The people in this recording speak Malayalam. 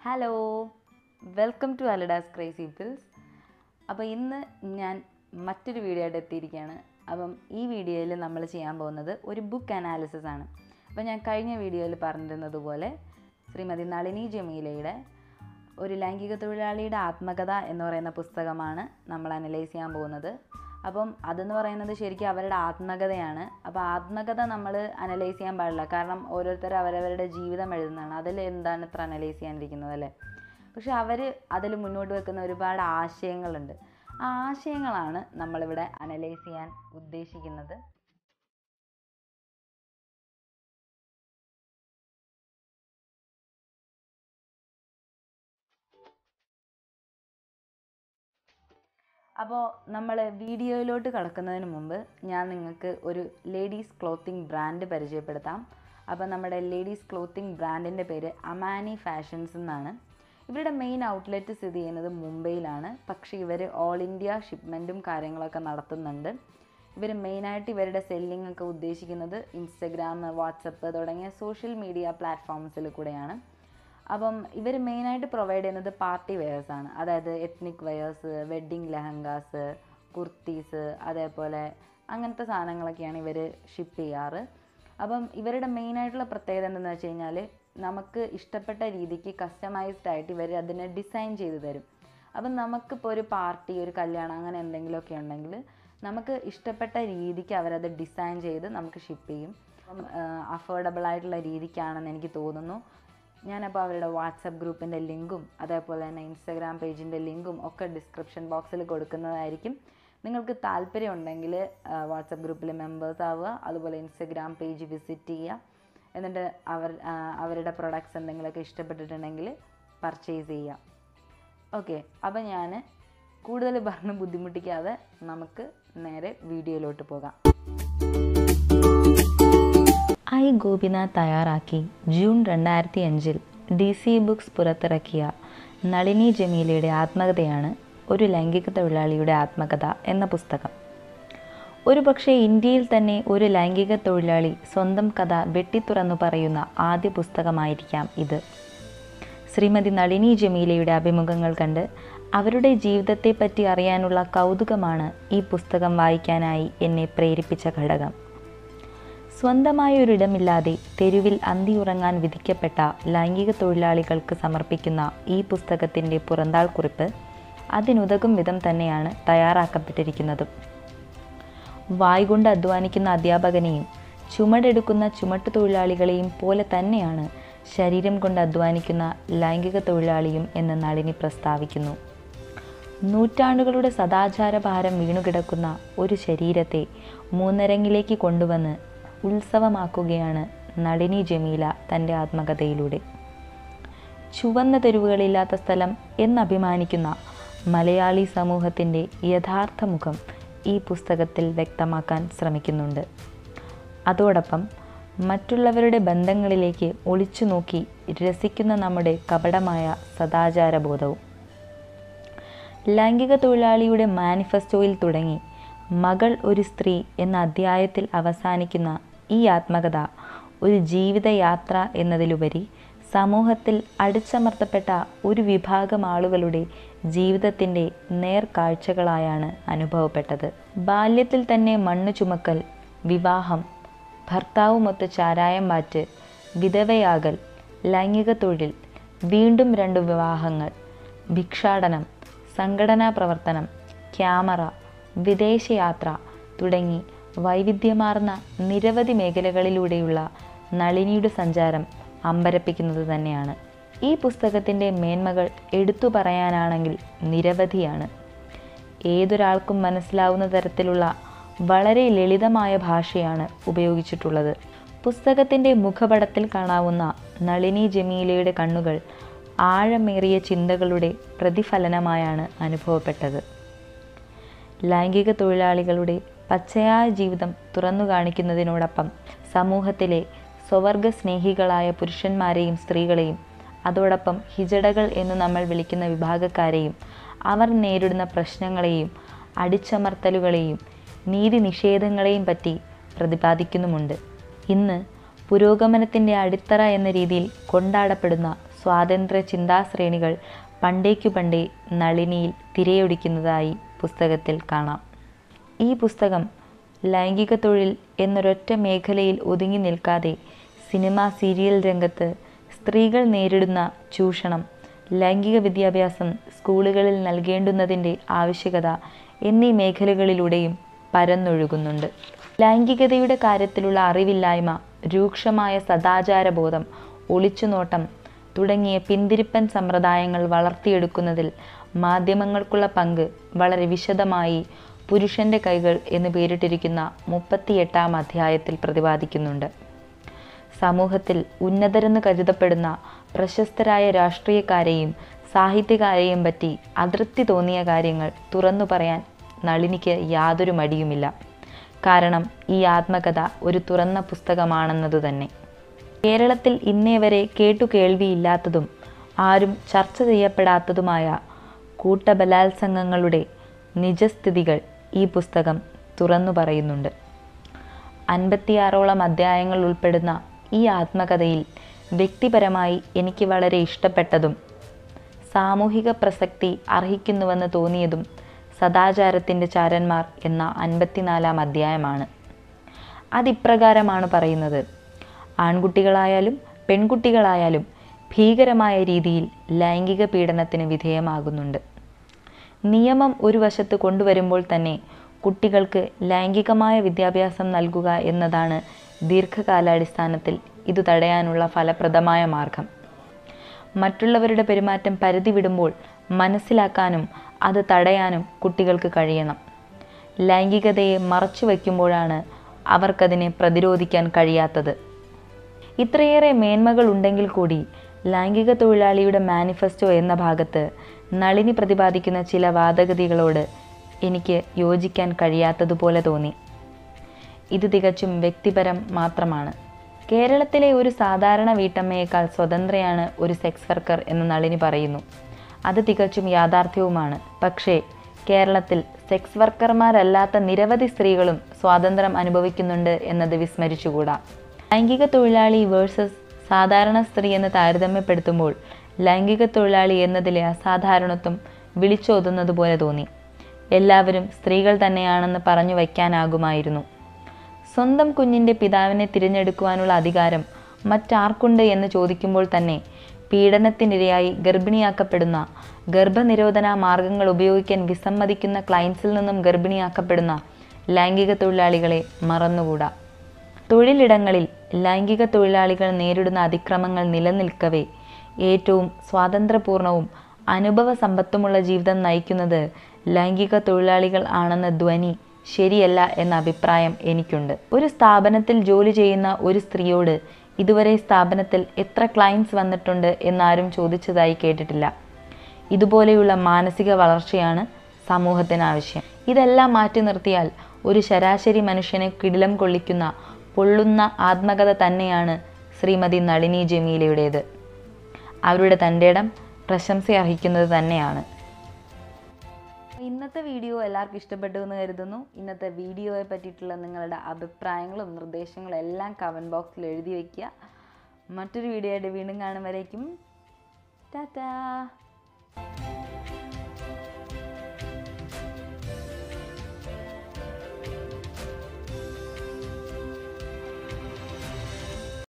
ഹലോ വെൽക്കം ടു അലഡാസ് ക്രേസി പിൽസ് അപ്പോൾ ഇന്ന് ഞാൻ മറ്റൊരു വീഡിയോ ആയിട്ട് എത്തിയിരിക്കുകയാണ് അപ്പം ഈ വീഡിയോയിൽ നമ്മൾ ചെയ്യാൻ പോകുന്നത് ഒരു ബുക്ക് അനാലിസിസ് ആണ് അപ്പോൾ ഞാൻ കഴിഞ്ഞ വീഡിയോയിൽ പറഞ്ഞിരുന്നത് പോലെ ശ്രീമതി നളിനി ജമീലയുടെ ഒരു ലൈംഗിക തൊഴിലാളിയുടെ ആത്മകഥ എന്ന് പറയുന്ന പുസ്തകമാണ് നമ്മൾ അനലൈസ് ചെയ്യാൻ പോകുന്നത് അപ്പം അതെന്ന് പറയുന്നത് ശരിക്കും അവരുടെ ആത്മകഥയാണ് അപ്പോൾ ആത്മകഥ നമ്മൾ അനലൈസ് ചെയ്യാൻ പാടില്ല കാരണം ഓരോരുത്തർ അവരവരുടെ ജീവിതം എഴുതുന്നതാണ് അതിൽ എന്താണ് ഇത്ര അനലൈസ് ചെയ്യാനിരിക്കുന്നത് അല്ലേ പക്ഷെ അവർ അതിൽ മുന്നോട്ട് വെക്കുന്ന ഒരുപാട് ആശയങ്ങളുണ്ട് ആ ആശയങ്ങളാണ് നമ്മളിവിടെ അനലൈസ് ചെയ്യാൻ ഉദ്ദേശിക്കുന്നത് അപ്പോൾ നമ്മൾ വീഡിയോയിലോട്ട് കടക്കുന്നതിന് മുമ്പ് ഞാൻ നിങ്ങൾക്ക് ഒരു ലേഡീസ് ക്ലോത്തിങ് ബ്രാൻഡ് പരിചയപ്പെടുത്താം അപ്പോൾ നമ്മുടെ ലേഡീസ് ക്ലോത്തിങ് ബ്രാൻഡിൻ്റെ പേര് അമാനി ഫാഷൻസ് എന്നാണ് ഇവരുടെ മെയിൻ ഔട്ട്ലെറ്റ് സ്ഥിതി ചെയ്യുന്നത് മുംബൈയിലാണ് പക്ഷേ ഇവർ ഓൾ ഇന്ത്യ ഷിപ്മെൻറ്റും കാര്യങ്ങളൊക്കെ നടത്തുന്നുണ്ട് ഇവർ മെയിനായിട്ട് ഇവരുടെ സെല്ലിംഗ് ഒക്കെ ഉദ്ദേശിക്കുന്നത് ഇൻസ്റ്റഗ്രാം വാട്സപ്പ് തുടങ്ങിയ സോഷ്യൽ മീഡിയ പ്ലാറ്റ്ഫോംസിൽ കൂടെയാണ് അപ്പം ഇവർ മെയിനായിട്ട് പ്രൊവൈഡ് ചെയ്യുന്നത് പാർട്ടി വെയേഴ്സ് ആണ് അതായത് ethnic wears wedding lehengas kurtis അതേപോലെ അങ്ങനത്തെ സാധനങ്ങളൊക്കെയാണ് ഇവർ ഷിപ്പ് ചെയ്യാറ് അപ്പം ഇവരുടെ മെയിനായിട്ടുള്ള പ്രത്യേകത എന്തെന്ന് വെച്ച് കഴിഞ്ഞാൽ നമുക്ക് ഇഷ്ടപ്പെട്ട രീതിക്ക് കസ്റ്റമൈസ്ഡ് ആയിട്ട് ഇവർ അതിനെ ഡിസൈൻ ചെയ്ത് തരും അപ്പം നമുക്കിപ്പോൾ ഒരു പാർട്ടി ഒരു കല്യാണം അങ്ങനെ എന്തെങ്കിലുമൊക്കെ ഉണ്ടെങ്കിൽ നമുക്ക് ഇഷ്ടപ്പെട്ട രീതിക്ക് അവരത് ഡിസൈൻ ചെയ്ത് നമുക്ക് ഷിപ്പ് ചെയ്യും അപ്പം അഫോർഡബിൾ ആയിട്ടുള്ള രീതിക്കാണെന്ന് എനിക്ക് തോന്നുന്നു ഞാനപ്പോൾ അവരുടെ വാട്സപ്പ് ഗ്രൂപ്പിൻ്റെ ലിങ്കും അതേപോലെ തന്നെ ഇൻസ്റ്റാഗ്രാം പേജിൻ്റെ ലിങ്കും ഒക്കെ ഡിസ്ക്രിപ്ഷൻ ബോക്സിൽ കൊടുക്കുന്നതായിരിക്കും നിങ്ങൾക്ക് താല്പര്യം ഉണ്ടെങ്കിൽ വാട്സപ്പ് ഗ്രൂപ്പിൽ മെമ്പേഴ്സ് ആവുക അതുപോലെ ഇൻസ്റ്റഗ്രാം പേജ് വിസിറ്റ് ചെയ്യുക എന്നിട്ട് അവർ അവരുടെ പ്രൊഡക്ട്സ് എന്തെങ്കിലുമൊക്കെ ഇഷ്ടപ്പെട്ടിട്ടുണ്ടെങ്കിൽ പർച്ചേസ് ചെയ്യുക ഓക്കെ അപ്പം ഞാൻ കൂടുതൽ പറഞ്ഞ് ബുദ്ധിമുട്ടിക്കാതെ നമുക്ക് നേരെ വീഡിയോയിലോട്ട് പോകാം ഐ ഗോപിനാഥ് തയ്യാറാക്കി ജൂൺ രണ്ടായിരത്തി അഞ്ചിൽ ഡി സി ബുക്സ് പുറത്തിറക്കിയ നളിനി ജമീലയുടെ ആത്മകഥയാണ് ഒരു ലൈംഗിക തൊഴിലാളിയുടെ ആത്മകഥ എന്ന പുസ്തകം ഒരുപക്ഷെ ഇന്ത്യയിൽ തന്നെ ഒരു ലൈംഗിക തൊഴിലാളി സ്വന്തം കഥ വെട്ടിത്തുറന്നു പറയുന്ന ആദ്യ പുസ്തകമായിരിക്കാം ഇത് ശ്രീമതി നളിനി ജമീലയുടെ അഭിമുഖങ്ങൾ കണ്ട് അവരുടെ ജീവിതത്തെപ്പറ്റി അറിയാനുള്ള കൗതുകമാണ് ഈ പുസ്തകം വായിക്കാനായി എന്നെ പ്രേരിപ്പിച്ച ഘടകം സ്വന്തമായൊരിടമില്ലാതെ തെരുവിൽ അന്തിയുറങ്ങാൻ വിധിക്കപ്പെട്ട ലൈംഗിക തൊഴിലാളികൾക്ക് സമർപ്പിക്കുന്ന ഈ പുസ്തകത്തിൻ്റെ പുറന്താൾ കുറിപ്പ് അതിനുതകും വിധം തന്നെയാണ് തയ്യാറാക്കപ്പെട്ടിരിക്കുന്നതും വായ്കൊണ്ട് അധ്വാനിക്കുന്ന അധ്യാപകനെയും ചുമടെടുക്കുന്ന ചുമട്ടു തൊഴിലാളികളെയും പോലെ തന്നെയാണ് ശരീരം കൊണ്ട് അധ്വാനിക്കുന്ന ലൈംഗിക തൊഴിലാളിയും എന്ന് നളിനി പ്രസ്താവിക്കുന്നു നൂറ്റാണ്ടുകളുടെ സദാചാര ഭാരം വീണുകിടക്കുന്ന ഒരു ശരീരത്തെ മൂന്നരങ്ങിലേക്ക് കൊണ്ടുവന്ന് ഉത്സവമാക്കുകയാണ് നളിനി ജമീല തൻ്റെ ആത്മകഥയിലൂടെ ചുവന്ന തെരുവുകളില്ലാത്ത സ്ഥലം എന്നഭിമാനിക്കുന്ന മലയാളി സമൂഹത്തിൻ്റെ യഥാർത്ഥ മുഖം ഈ പുസ്തകത്തിൽ വ്യക്തമാക്കാൻ ശ്രമിക്കുന്നുണ്ട് അതോടൊപ്പം മറ്റുള്ളവരുടെ ബന്ധങ്ങളിലേക്ക് ഒളിച്ചു നോക്കി രസിക്കുന്ന നമ്മുടെ കപടമായ സദാചാരബോധവും ലൈംഗിക തൊഴിലാളിയുടെ മാനിഫെസ്റ്റോയിൽ തുടങ്ങി മകൾ ഒരു സ്ത്രീ എന്ന അധ്യായത്തിൽ അവസാനിക്കുന്ന ഈ ആത്മകഥ ഒരു ജീവിതയാത്ര എന്നതിലുപരി സമൂഹത്തിൽ അടിച്ചമർത്തപ്പെട്ട ഒരു വിഭാഗം ആളുകളുടെ ജീവിതത്തിൻ്റെ നേർക്കാഴ്ചകളായാണ് അനുഭവപ്പെട്ടത് ബാല്യത്തിൽ തന്നെ മണ്ണു ചുമക്കൽ വിവാഹം ഭർത്താവുമൊത്ത് ചാരായം വാറ്റ് വിധവയാകൽ ലൈംഗിക തൊഴിൽ വീണ്ടും രണ്ട് വിവാഹങ്ങൾ ഭിക്ഷാടനം സംഘടനാ പ്രവർത്തനം ക്യാമറ വിദേശയാത്ര തുടങ്ങി വൈവിധ്യമാർന്ന നിരവധി മേഖലകളിലൂടെയുള്ള നളിനിയുടെ സഞ്ചാരം അമ്പരപ്പിക്കുന്നത് തന്നെയാണ് ഈ പുസ്തകത്തിൻ്റെ മേന്മകൾ എടുത്തു പറയാനാണെങ്കിൽ നിരവധിയാണ് ഏതൊരാൾക്കും മനസ്സിലാവുന്ന തരത്തിലുള്ള വളരെ ലളിതമായ ഭാഷയാണ് ഉപയോഗിച്ചിട്ടുള്ളത് പുസ്തകത്തിൻ്റെ മുഖപടത്തിൽ കാണാവുന്ന നളിനി ജമീലയുടെ കണ്ണുകൾ ആഴമേറിയ ചിന്തകളുടെ പ്രതിഫലനമായാണ് അനുഭവപ്പെട്ടത് ലൈംഗിക തൊഴിലാളികളുടെ പച്ചയായ ജീവിതം തുറന്നു കാണിക്കുന്നതിനോടൊപ്പം സമൂഹത്തിലെ സ്വവർഗ സ്നേഹികളായ പുരുഷന്മാരെയും സ്ത്രീകളെയും അതോടൊപ്പം ഹിജടകൾ എന്ന് നമ്മൾ വിളിക്കുന്ന വിഭാഗക്കാരെയും അവർ നേരിടുന്ന പ്രശ്നങ്ങളെയും അടിച്ചമർത്തലുകളെയും നീതി നിഷേധങ്ങളെയും പറ്റി പ്രതിപാദിക്കുന്നുമുണ്ട് ഇന്ന് പുരോഗമനത്തിൻ്റെ അടിത്തറ എന്ന രീതിയിൽ കൊണ്ടാടപ്പെടുന്ന സ്വാതന്ത്ര്യ ചിന്താശ്രേണികൾ പണ്ടേക്കു പണ്ടേ നളിനിയിൽ തിരയൊടിക്കുന്നതായി പുസ്തകത്തിൽ കാണാം ഈ പുസ്തകം ലൈംഗിക തൊഴിൽ എന്നൊരൊറ്റ മേഖലയിൽ ഒതുങ്ങി നിൽക്കാതെ സിനിമ സീരിയൽ രംഗത്ത് സ്ത്രീകൾ നേരിടുന്ന ചൂഷണം ലൈംഗിക വിദ്യാഭ്യാസം സ്കൂളുകളിൽ നൽകേണ്ടുന്നതിൻ്റെ ആവശ്യകത എന്നീ മേഖലകളിലൂടെയും പരന്നൊഴുകുന്നുണ്ട് ലൈംഗികതയുടെ കാര്യത്തിലുള്ള അറിവില്ലായ്മ രൂക്ഷമായ സദാചാരബോധം ഒളിച്ചുനോട്ടം തുടങ്ങിയ പിന്തിരിപ്പൻ സമ്പ്രദായങ്ങൾ വളർത്തിയെടുക്കുന്നതിൽ മാധ്യമങ്ങൾക്കുള്ള പങ്ക് വളരെ വിശദമായി പുരുഷന്റെ കൈകൾ എന്ന് പേരിട്ടിരിക്കുന്ന മുപ്പത്തിയെട്ടാം അധ്യായത്തിൽ പ്രതിപാദിക്കുന്നുണ്ട് സമൂഹത്തിൽ ഉന്നതരെന്ന് കരുതപ്പെടുന്ന പ്രശസ്തരായ രാഷ്ട്രീയക്കാരെയും സാഹിത്യകാരെയും പറ്റി അതൃപ്തി തോന്നിയ കാര്യങ്ങൾ തുറന്നു പറയാൻ നളിനിക്ക് യാതൊരു മടിയുമില്ല കാരണം ഈ ആത്മകഥ ഒരു തുറന്ന പുസ്തകമാണെന്നതു തന്നെ കേരളത്തിൽ ഇന്നേ വരെ കേട്ടു കേൾവിയില്ലാത്തതും ആരും ചർച്ച ചെയ്യപ്പെടാത്തതുമായ കൂട്ടബലാത്സംഗങ്ങളുടെ നിജസ്ഥിതികൾ ഈ പുസ്തകം തുറന്നു പറയുന്നുണ്ട് അൻപത്തിയാറോളം അധ്യായങ്ങൾ ഉൾപ്പെടുന്ന ഈ ആത്മകഥയിൽ വ്യക്തിപരമായി എനിക്ക് വളരെ ഇഷ്ടപ്പെട്ടതും സാമൂഹിക പ്രസക്തി അർഹിക്കുന്നുവെന്ന് തോന്നിയതും സദാചാരത്തിൻ്റെ ചാരന്മാർ എന്ന അൻപത്തിനാലാം അധ്യായമാണ് അതിപ്രകാരമാണ് പറയുന്നത് ആൺകുട്ടികളായാലും പെൺകുട്ടികളായാലും ഭീകരമായ രീതിയിൽ ലൈംഗിക പീഡനത്തിന് വിധേയമാകുന്നുണ്ട് നിയമം ഒരു വശത്ത് കൊണ്ടുവരുമ്പോൾ തന്നെ കുട്ടികൾക്ക് ലൈംഗികമായ വിദ്യാഭ്യാസം നൽകുക എന്നതാണ് ദീർഘകാലാടിസ്ഥാനത്തിൽ ഇത് തടയാനുള്ള ഫലപ്രദമായ മാർഗം മറ്റുള്ളവരുടെ പെരുമാറ്റം പരിധി വിടുമ്പോൾ മനസ്സിലാക്കാനും അത് തടയാനും കുട്ടികൾക്ക് കഴിയണം ലൈംഗികതയെ മറച്ചു വയ്ക്കുമ്പോഴാണ് അവർക്കതിനെ പ്രതിരോധിക്കാൻ കഴിയാത്തത് ഇത്രയേറെ മേന്മകൾ ഉണ്ടെങ്കിൽ കൂടി ലൈംഗിക തൊഴിലാളിയുടെ മാനിഫെസ്റ്റോ എന്ന ഭാഗത്ത് നളിനി പ്രതിപാദിക്കുന്ന ചില വാദഗതികളോട് എനിക്ക് യോജിക്കാൻ കഴിയാത്തതുപോലെ തോന്നി ഇത് തികച്ചും വ്യക്തിപരം മാത്രമാണ് കേരളത്തിലെ ഒരു സാധാരണ വീട്ടമ്മയേക്കാൾ സ്വതന്ത്രയാണ് ഒരു സെക്സ് വർക്കർ എന്ന് നളിനി പറയുന്നു അത് തികച്ചും യാഥാർത്ഥ്യവുമാണ് പക്ഷേ കേരളത്തിൽ സെക്സ് വർക്കർമാരല്ലാത്ത നിരവധി സ്ത്രീകളും സ്വാതന്ത്ര്യം അനുഭവിക്കുന്നുണ്ട് എന്നത് വിസ്മരിച്ചുകൂടാ ലൈംഗിക തൊഴിലാളി വേഴ്സസ് സാധാരണ സ്ത്രീ എന്ന് താരതമ്യപ്പെടുത്തുമ്പോൾ ലൈംഗിക തൊഴിലാളി എന്നതിലെ അസാധാരണത്വം വിളിച്ചോതുന്നത് പോലെ തോന്നി എല്ലാവരും സ്ത്രീകൾ തന്നെയാണെന്ന് പറഞ്ഞു വയ്ക്കാനാകുമായിരുന്നു സ്വന്തം കുഞ്ഞിൻ്റെ പിതാവിനെ തിരഞ്ഞെടുക്കുവാനുള്ള അധികാരം മറ്റാർക്കുണ്ട് എന്ന് ചോദിക്കുമ്പോൾ തന്നെ പീഡനത്തിനിരയായി ഗർഭിണിയാക്കപ്പെടുന്ന ഗർഭനിരോധന മാർഗങ്ങൾ ഉപയോഗിക്കാൻ വിസമ്മതിക്കുന്ന ക്ലയൻസിൽ നിന്നും ഗർഭിണിയാക്കപ്പെടുന്ന ലൈംഗിക തൊഴിലാളികളെ മറന്നുകൂടാ തൊഴിലിടങ്ങളിൽ ലൈംഗിക തൊഴിലാളികൾ നേരിടുന്ന അതിക്രമങ്ങൾ നിലനിൽക്കവേ ഏറ്റവും സ്വാതന്ത്ര്യപൂർണവും അനുഭവ സമ്പത്തുമുള്ള ജീവിതം നയിക്കുന്നത് ലൈംഗിക തൊഴിലാളികൾ ആണെന്ന ധ്വനി ശരിയല്ല എന്ന അഭിപ്രായം എനിക്കുണ്ട് ഒരു സ്ഥാപനത്തിൽ ജോലി ചെയ്യുന്ന ഒരു സ്ത്രീയോട് ഇതുവരെ സ്ഥാപനത്തിൽ എത്ര ക്ലയൻസ് വന്നിട്ടുണ്ട് എന്നാരും ചോദിച്ചതായി കേട്ടിട്ടില്ല ഇതുപോലെയുള്ള മാനസിക വളർച്ചയാണ് സമൂഹത്തിന് ആവശ്യം ഇതെല്ലാം മാറ്റി നിർത്തിയാൽ ഒരു ശരാശരി മനുഷ്യനെ കിടിലം കൊള്ളിക്കുന്ന പൊള്ളുന്ന ആത്മകഥ തന്നെയാണ് ശ്രീമതി നളിനി ജമീലയുടേത് അവരുടെ തൻ്റെ ഇടം പ്രശംസ അർഹിക്കുന്നത് തന്നെയാണ് ഇന്നത്തെ വീഡിയോ എല്ലാവർക്കും ഇഷ്ടപ്പെട്ടു എന്ന് കരുതുന്നു ഇന്നത്തെ വീഡിയോയെ പറ്റിയിട്ടുള്ള നിങ്ങളുടെ അഭിപ്രായങ്ങളും നിർദ്ദേശങ്ങളും എല്ലാം കമൻറ്റ് ബോക്സിൽ എഴുതി വയ്ക്കുക മറ്റൊരു വീഡിയോ ആയിട്ട് വീണ്ടും കാണും വരേക്കും ടാറ്റാ